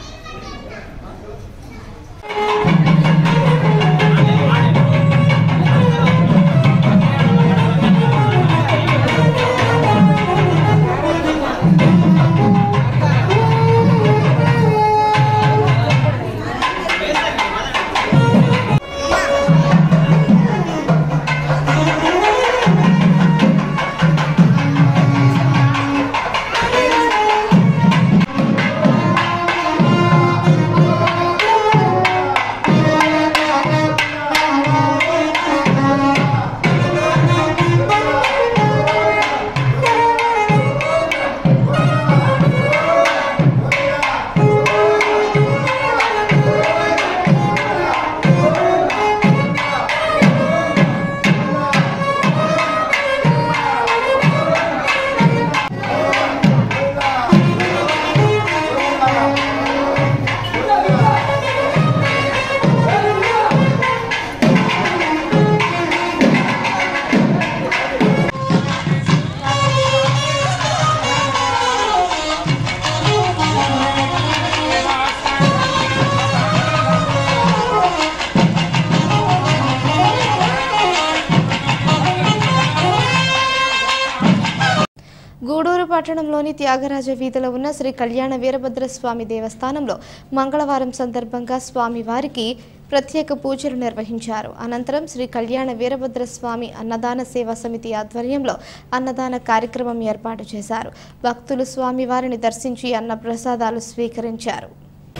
గూడూరు పట్టణంలోని త్యాగరాజ వీధిలో ఉన్న శ్రీ కళ్యాణ వీరభద్ర స్వామి దేవస్థానంలో మంగళవారం సందర్భంగా స్వామివారికి ప్రత్యేక పూజలు నిర్వహించారు అనంతరం శ్రీ కళ్యాణ వీరభద్ర స్వామి అన్నదాన సేవా సమితి ఆధ్వర్యంలో అన్నదాన కార్యక్రమం ఏర్పాటు చేశారు భక్తులు స్వామివారిని దర్శించి అన్న ప్రసాదాలు స్వీకరించారు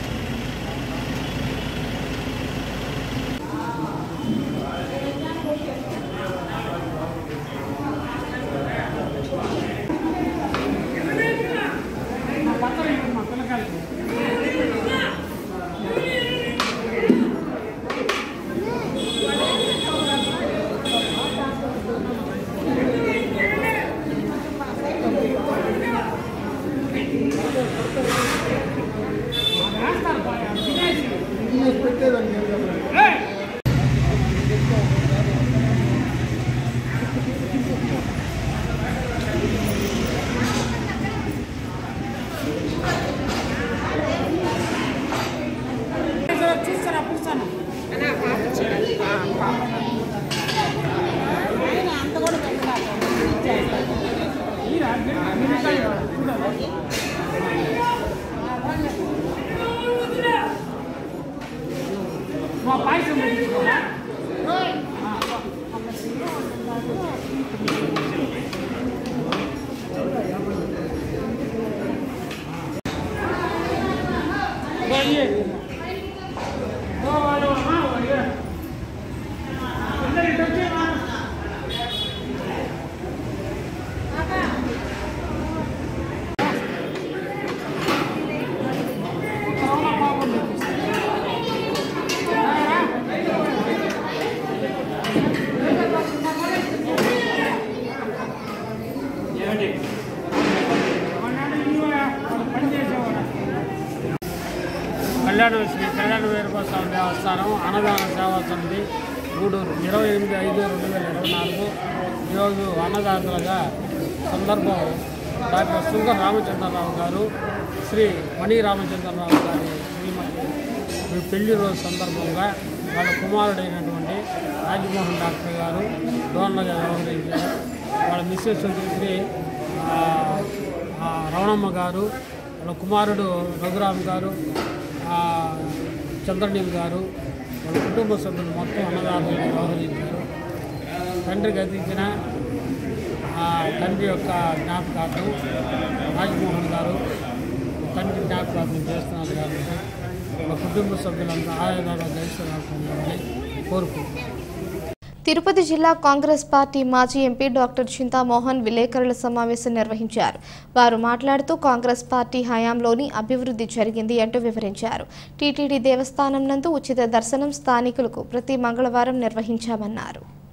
కళ్యాణ శ్రీ కళ్యాణ వీరభద్రస్వామి దేవస్థానం అన్నదాన సేవా సమితి గూడూరు ఇరవై ఎనిమిది ఐదు రెండు వేల ఇరవై నాలుగు ఈరోజు అన్నదాతలుగా సందర్భం డాక్టర్ శృంగ రామచంద్రరావు గారు శ్రీ మణి రామచంద్రరావు గారి శ్రీమతి ఈ పెళ్లి రోజు సందర్భంగా వాళ్ళ కుమారుడైనటువంటి రాజమోహన్ డాక్టర్ గారు డోనర్గా వ్యవహరించారు వాళ్ళ మిస్సెస్ శ్రీ ఆ, ఆ, రమణమ్మ గారు వాళ్ళ కుమారుడు రఘురామ్ గారు ఆ, చంద్రనీల్ గారు వాళ్ళ కుటుంబ సభ్యులు మొత్తం అన్నదాతలుగా వ్యవహరించారు తండ్రికి అందించిన ఆ తండ్రి యొక్క జ్ఞాపకార్థం రాజమోహన్ గారు తండ్రి జ్ఞాపకార్థం చేస్తున్నారు కాబట్టి మా కుటుంబ సభ్యులంతా ఆయుధాలు దయచేయాలని కోరుకుంటున్నాను తిరుపతి జిల్లా కాంగ్రెస్ పార్టీ మాజీ ఎంపీ డాక్టర్ చింతామోహన్ విలేకరుల సమావేశం నిర్వహించారు వారు మాట్లాడుతూ కాంగ్రెస్ పార్టీ హయాంలోని అభివృద్ధి జరిగింది అంటూ వివరించారు టీటీడీ దేవస్థానం నందు ఉచిత దర్శనం స్థానికులకు ప్రతి మంగళవారం నిర్వహించామన్నారు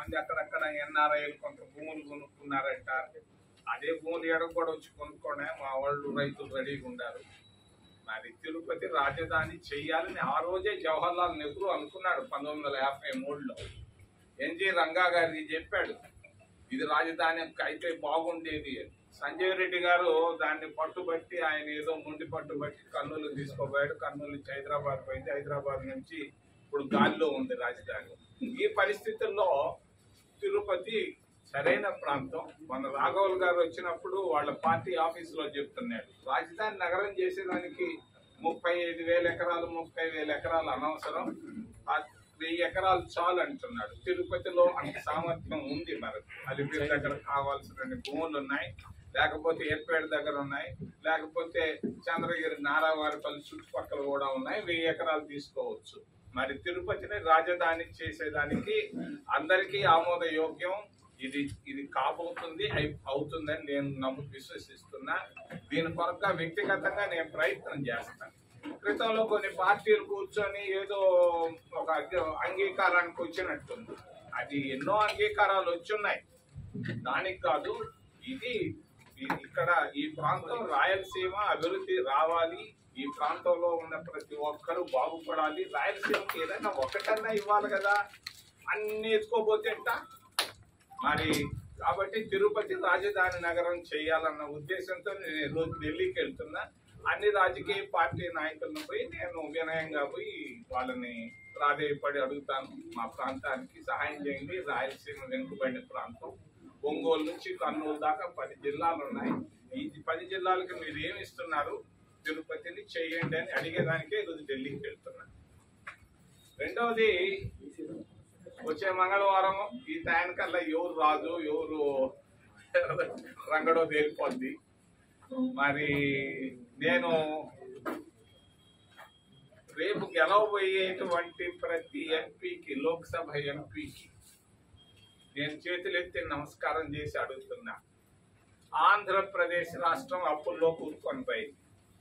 మంది అక్కడక్కడ ఎన్ఆర్ఐలు కొంత భూములు కొనుక్కున్నారంట అదే భూములు ఎడకు కూడా వచ్చి కొనుక్కోనే మా వాళ్ళు రైతులు రెడీగా ఉన్నారు మరి తిరుపతి రాజధాని చెయ్యాలని ఆ రోజే జవహర్లాల్ నెహ్రూ అనుకున్నాడు పంతొమ్మిది వందల యాభై మూడులో ఎన్జి రంగా గారికి చెప్పాడు ఇది రాజధాని అయితే బాగుండేది అని. సంజయ్ రెడ్డి గారు దాన్ని పట్టుబట్టి ఆయన ఏదో ముండి పట్టుబట్టి కర్నూలు తీసుకోపోయాడు కర్నూలు నుంచి హైదరాబాద్ పోయింది హైదరాబాద్ నుంచి ఇప్పుడు గాలిలో ఉంది రాజధాని ఈ పరిస్థితుల్లో తిరుపతి సరైన ప్రాంతం మన రాఘవులు గారు వచ్చినప్పుడు వాళ్ళ పార్టీ ఆఫీసులో చెప్తున్నాడు రాజధాని నగరం చేసేదానికి ముప్పై ఐదు వేల ఎకరాలు ముప్పై వేల ఎకరాలు అనవసరం ఆ వెయ్యి ఎకరాలు చాలు అంటున్నాడు తిరుపతిలో అంత సామర్థ్యం ఉంది మనకు అలిపిరి దగ్గర కావాల్సిన భూములు ఉన్నాయి లేకపోతే ఏర్పేట దగ్గర ఉన్నాయి లేకపోతే చంద్రగిరి నారావారిపల్లి చుట్టుపక్కల కూడా ఉన్నాయి వెయ్యి ఎకరాలు తీసుకోవచ్చు మరి తిరుపతిని రాజధాని చేసేదానికి అందరికీ ఆమోదయోగ్యం ఇది ఇది కాబోతుంది అయి- అవుతుందని నేను నమ్ము విశ్వసిస్తున్నా దీని కొరక వ్యక్తిగతంగా నేను ప్రయత్నం చేస్తాను క్రితంలో కొన్ని పార్టీలు కూర్చొని ఏదో ఒక అంగీ- అంగీకారానికి వచ్చినట్టుంది అది ఎన్నో అంగీకారాలు వచ్చున్నాయి దానికి కాదు ఇది ఇది ఇక్కడ ఈ ప్రాంతం రాయలసీమ అభివృద్ధి రావాలి ఈ ప్రాంతంలో ఉన్న ప్రతి ఒక్కరూ బాగుపడాలి రాయలసీమకి ఏదైనా ఒకటన్నా ఇవ్వాలి కదా అన్ని ఎత్తుకోపోతే ఎట్టా? మరి కాబట్టి తిరుపతి రాజధాని నగరం చేయాలన్న ఉద్దేశంతో నేను ఈరోజు ఢిల్లీకి వెళ్తున్నా అన్ని రాజకీయ పార్టీ నాయకులను పోయి నేను వినయంగా పోయి వాళ్ళని ప్రాధేయపడి అడుగుతాను మా ప్రాంతానికి సహాయం చేయండి రాయలసీమ వెనుకబడిన ప్రాంతం ఒంగోలు నుంచి కర్నూలు దాకా పది జిల్లాలు ఉన్నాయి ఈ పది జిల్లాలకు మీరు ఏమి ఇస్తున్నారు తిరుపతిని చేయండి అని అడిగేదానికే ఈరోజు ఢిల్లీకి వెళ్తున్నాను రెండవది వచ్చే మంగళవారం ఈ టైం కల్లా ఎవరు రాజు ఎవరు రంగడో తేలిపోద్ది మరి నేను రేపు గెలవబోయేటువంటి ప్రతి ఎంపీకి లోక్సభ ఎంపీకి నేను చేతులెత్తి నమస్కారం చేసి అడుగుతున్నా ఆంధ్రప్రదేశ్ రాష్ట్రం అప్పుల్లో కూరుకొని పోయింది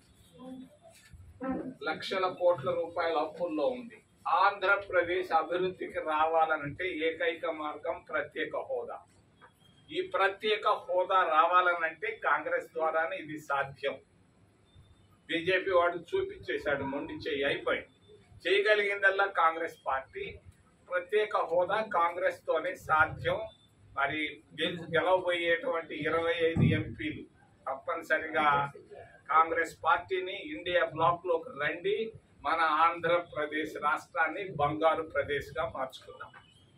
లక్షల కోట్ల రూపాయల అప్పుల్లో ఉంది ఆంధ్రప్రదేశ్ అభివృద్ధికి రావాలనంటే ఏకైక మార్గం ప్రత్యేక హోదా ఈ ప్రత్యేక హోదా రావాలనంటే కాంగ్రెస్ ద్వారానే ఇది సాధ్యం బీజేపీ వాడు చూపించేశాడు మొండి చెయ్యి అయిపోయింది చేయగలిగిందల్లా కాంగ్రెస్ పార్టీ ప్రత్యేక హోదా కాంగ్రెస్ తోనే సాధ్యం మరి గెలి గెలవబోయేటువంటి ఇరవై ఐదు ఎంపీలు తప్పనిసరిగా కాంగ్రెస్ పార్టీని ఇండియా బ్లాక్ లోకి రండి మన ఆంధ్రప్రదేశ్ రాష్ట్రాన్ని బంగారు ప్రదేశ్ గా మార్చుకుందాం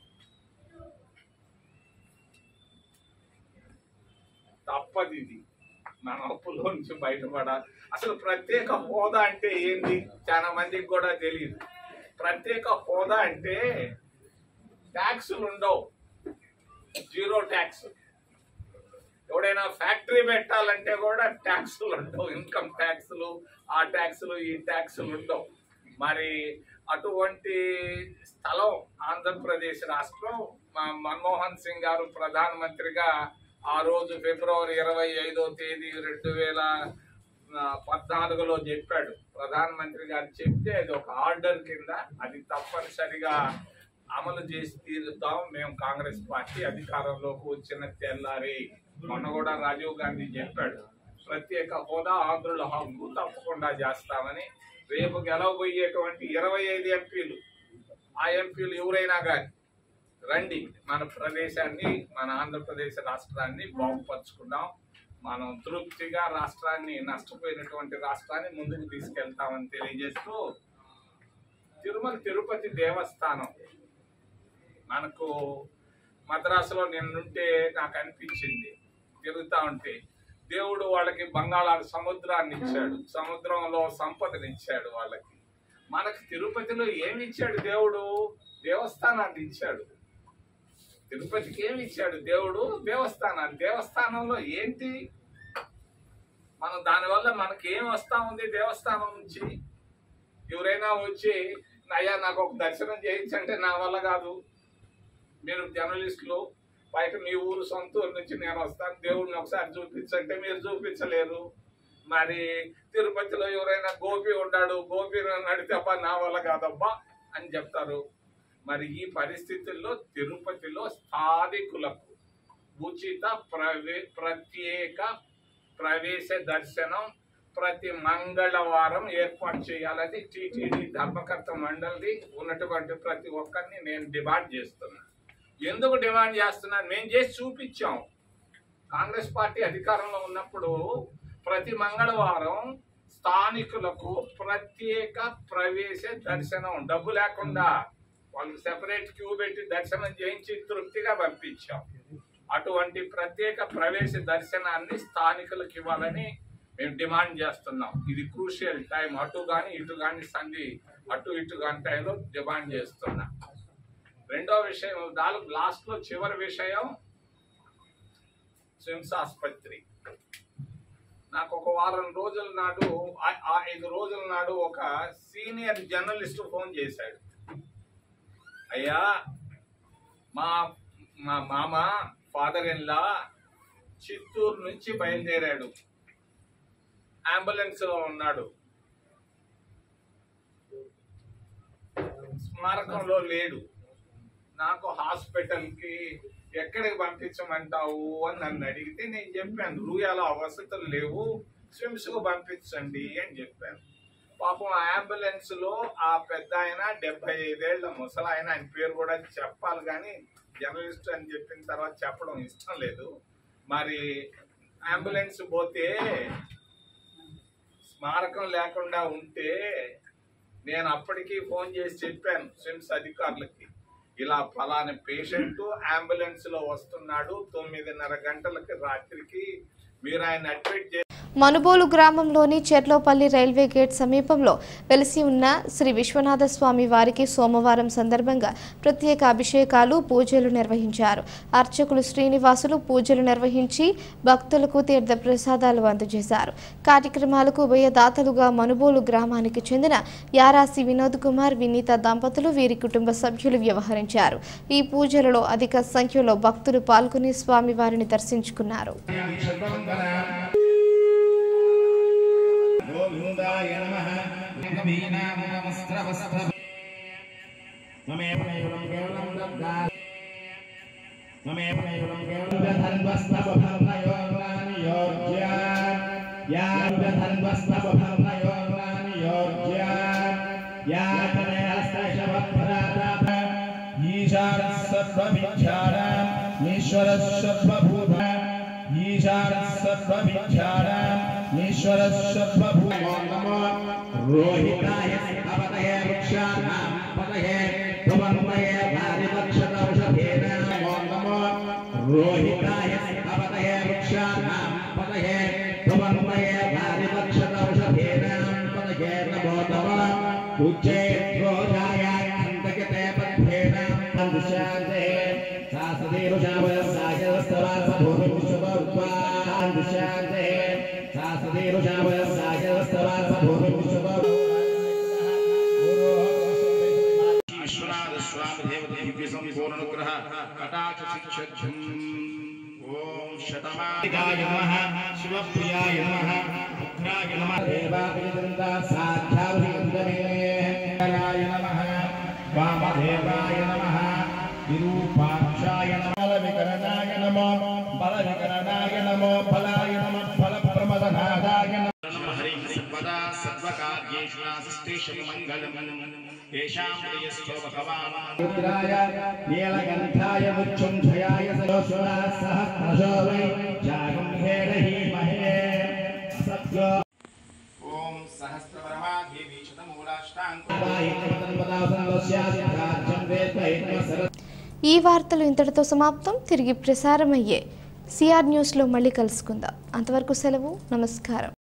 తప్పది ఇది మన అప్పులో నుంచి బయటపడాలి అసలు ప్రత్యేక హోదా అంటే ఏంది చాలా మందికి కూడా తెలియదు ప్రత్యేక హోదా అంటే ట్యాక్సులు ఉండవు జీరో ట్యాక్స్ ఎవడైనా ఫ్యాక్టరీ పెట్టాలంటే కూడా ట్యాక్సులు ఉండవు ఇన్కమ్ ట్యాక్సులు ఆ ట్యాక్సులు ఈ ట్యాక్సులు ఉండవు మరి అటువంటి స్థలం ఆంధ్రప్రదేశ్ రాష్ట్రం మా మన్మోహన్ సింగ్ గారు ప్రధానమంత్రిగా ఆ రోజు ఫిబ్రవరి ఇరవై ఐదో తేదీ రెండు వేల ఆ, పద్నాలుగులో చెప్పాడు ప్రధానమంత్రి గారు చెప్తే అది ఒక ఆర్డర్ కింద అది తప్పనిసరిగా అమలు చేసి తీరుతాం మేము కాంగ్రెస్ పార్టీ అధికారంలోకి వచ్చిన తెల్లారి మొన్న కూడా రాజీవ్ గాంధీ చెప్పాడు ప్రత్యేక హోదా ఆంధ్రుల హక్కు తప్పకుండా చేస్తామని రేపు గెలవబోయేటువంటి ఇరవై ఐదు ఎంపీలు ఆ ఎంపీలు ఎవరైనా కానీ రండి మన ప్రదేశాన్ని మన ఆంధ్రప్రదేశ్ రాష్ట్రాన్ని బాగుపరుచుకుందాం మనం తృప్తిగా రాష్ట్రాన్ని నష్టపోయినటువంటి రాష్ట్రాన్ని ముందుకు తీసుకెళ్తామని తెలియజేస్తూ తిరుమల తిరుపతి దేవస్థానం మనకు మద్రాసులో నిన్నుంటే నాకు అనిపించింది తిరుగుతా ఉంటే దేవుడు వాళ్ళకి బంగాళా సముద్రాన్ని ఇచ్చాడు సముద్రంలో సంపదని ఇచ్చాడు వాళ్ళకి మనకి తిరుపతిలో ఏమి ఇచ్చాడు దేవుడు దేవస్థానాన్ని ఇచ్చాడు తిరుపతికి ఏమి ఇచ్చాడు దేవుడు దేవస్థానాన్ని దేవస్థానంలో ఏంటి మనం దానివల్ల మనకి ఏం వస్తా ఉంది దేవస్థానం నుంచి ఎవరైనా వచ్చి అయ్యా నాకు ఒక దర్శనం చేయించంటే నా వల్ల కాదు మీరు జర్నలిస్టులు బయట మీ ఊరు సొంత ఊరు నుంచి నేను వస్తాను దేవుడిని ఒకసారి చూపించంటే మీరు చూపించలేరు మరి తిరుపతిలో ఎవరైనా గోపి ఉన్నాడు గోపి నడితే అబ్బా నా వల్ల కాదబ్బా అని చెప్తారు మరి ఈ పరిస్థితుల్లో తిరుపతిలో స్థానికులకు ఉచిత ప్రవే ప్రత్యేక ప్రవేశ దర్శనం ప్రతి మంగళవారం ఏర్పాటు చేయాలని టీటీడీ ధర్మకర్త మండలి ఉన్నటువంటి ప్రతి ఒక్కరిని నేను డిమాండ్ చేస్తున్నా ఎందుకు డిమాండ్ చేస్తున్నాను మేము చేసి చూపించాం కాంగ్రెస్ పార్టీ అధికారంలో ఉన్నప్పుడు ప్రతి మంగళవారం స్థానికులకు ప్రత్యేక ప్రవేశ దర్శనం డబ్బు లేకుండా వాళ్ళు సెపరేట్ క్యూ పెట్టి దర్శనం చేయించి తృప్తిగా పంపించాం అటువంటి ప్రత్యేక ప్రవేశ దర్శనాన్ని స్థానికులకు ఇవ్వాలని మేము డిమాండ్ చేస్తున్నాం ఇది క్రూషియల్ టైం అటు కానీ ఇటు కానీ సంధి అటు ఇటు కానీ టైంలో డిమాండ్ చేస్తున్నా రెండో విషయం నాలుగు లాస్ట్ లో చివరి విషయం స్విమ్స్ ఆసుపత్రి నాకు ఒక వారం రోజుల నాడు ఆ- ఆ ఐదు రోజుల నాడు ఒక సీనియర్ జర్నలిస్ట్ ఫోన్ చేశాడు అయ్యా మా మా మామ ఫాదర్ ఇన్ లా చిత్తూరు నుంచి బయలుదేరాడు అంబులెన్స్ లో ఉన్నాడు స్మారకంలో లేడు నాకు హాస్పిటల్ కి ఎక్కడికి పంపించమంటావు అని నన్ను అడిగితే నేను చెప్పాను రూయాలో ఆ వసతులు లేవు స్విమ్స్ కు పంపించండి అని చెప్పాను పాపం అంబులెన్స్ లో ఆ పెద్ద ఆయన డెబ్బై ఐదేళ్ల ముసలాయన ఆయన పేరు కూడా చెప్పాలి కానీ జర్నలిస్ట్ అని చెప్పిన తర్వాత చెప్పడం ఇష్టం లేదు మరి అంబులెన్స్ పోతే స్మారకం లేకుండా ఉంటే నేను అప్పటికి ఫోన్ చేసి చెప్పాను స్విమ్స్ అధికారులకి ఇలా ఫలాని పేషెంట్ అంబులెన్స్ లో వస్తున్నాడు తొమ్మిదిన్నర గంటలకి రాత్రికి మీరు ఆయన అడ్మిట్ చేసి మనుబోలు గ్రామంలోని చెర్లోపల్లి రైల్వే గేట్ సమీపంలో వెలిసి ఉన్న శ్రీ విశ్వనాథ స్వామి వారికి సోమవారం సందర్భంగా ప్రత్యేక అభిషేకాలు పూజలు నిర్వహించారు అర్చకులు శ్రీనివాసులు పూజలు నిర్వహించి భక్తులకు తీర్థ ప్రసాదాలు అందజేశారు కార్యక్రమాలకు ఉభయదాతలుగా మనుబోలు గ్రామానికి చెందిన యారాసి వినోద్ కుమార్ వినీత దంపతులు వీరి కుటుంబ సభ్యులు వ్యవహరించారు ఈ పూజలలో అధిక సంఖ్యలో భక్తులు పాల్గొని స్వామివారిని దర్శించుకున్నారు గోవిందాయ నమః కవీనామస్త్రవస్త్ర మమేవైవం కేవలం దద్దా మమేవైవం కేవలం ధన్వస్తవభవయోగాని యోగ్య యా ధన్వస్తవభవయోగాని యోగ్య యా తనయస్తశవప్రాత ఈశాన సర్వవిచార ఈశ్వర సర్వభూత ఈశాన సర్వవిచార ఈశ్వర సర్వభూత నమో రోహితాయ అవతయే వృక్షాణాం పతయే ధ్రువంతయే భారివక్షతౌషధేన నమో నమో రోహితాయ అవతయే వృక్షాణాం పతయే ధ్రువంతయే భారివక్షతౌషధేన పతయే నమో నమో ఉజ్జయద్రోజాయ అంతకితే పథ్యేన అందుశాంతే శాసదేరుషావయస్సాయ స్తవాసభూమి విశ్వభూత్వాందుశాంతే శాసదేరుషావయస్సాయ స్తవాసభూమి విశ్వభూ విశ్వనాథ స్వామి దేవత దివ్య సంపూర్ణ అనుగ్రహ కటాక్ష శిక్షం ఓం శతమాయ నమః శివప్రియాయ నమః ఉగ్రాయ నమః దేవాభిదంత సాధ్యాభిందమేయ నమః వామదేవాయ నమః విరూపాక్షాయ నమః వికరణాయ నమో బల వికరణాయ నమో ఫలాయ నమః ఫల ప్రమదనాదాయ నమః హరి సర్వదా సర్వకార్యేషు నాసిస్తేషు మంగళం येषां प्रियस्थो भगवान् रुद्राय नीलकण्ठाय मुच्छुञ्झयाय सरोस्वरा सहस्रशो वै जागं हेरहीमहे सत्यो ॐ सहस्रपरमा देवी शतमूलाष्टाङ्गं ఈ వార్తలు ఇంతటితో సమాప్తం తిరిగి ప్రసారమయ్యే సిఆర్ న్యూస్లో మళ్ళీ కలుసుకుందాం అంతవరకు సెలవు నమస్కారం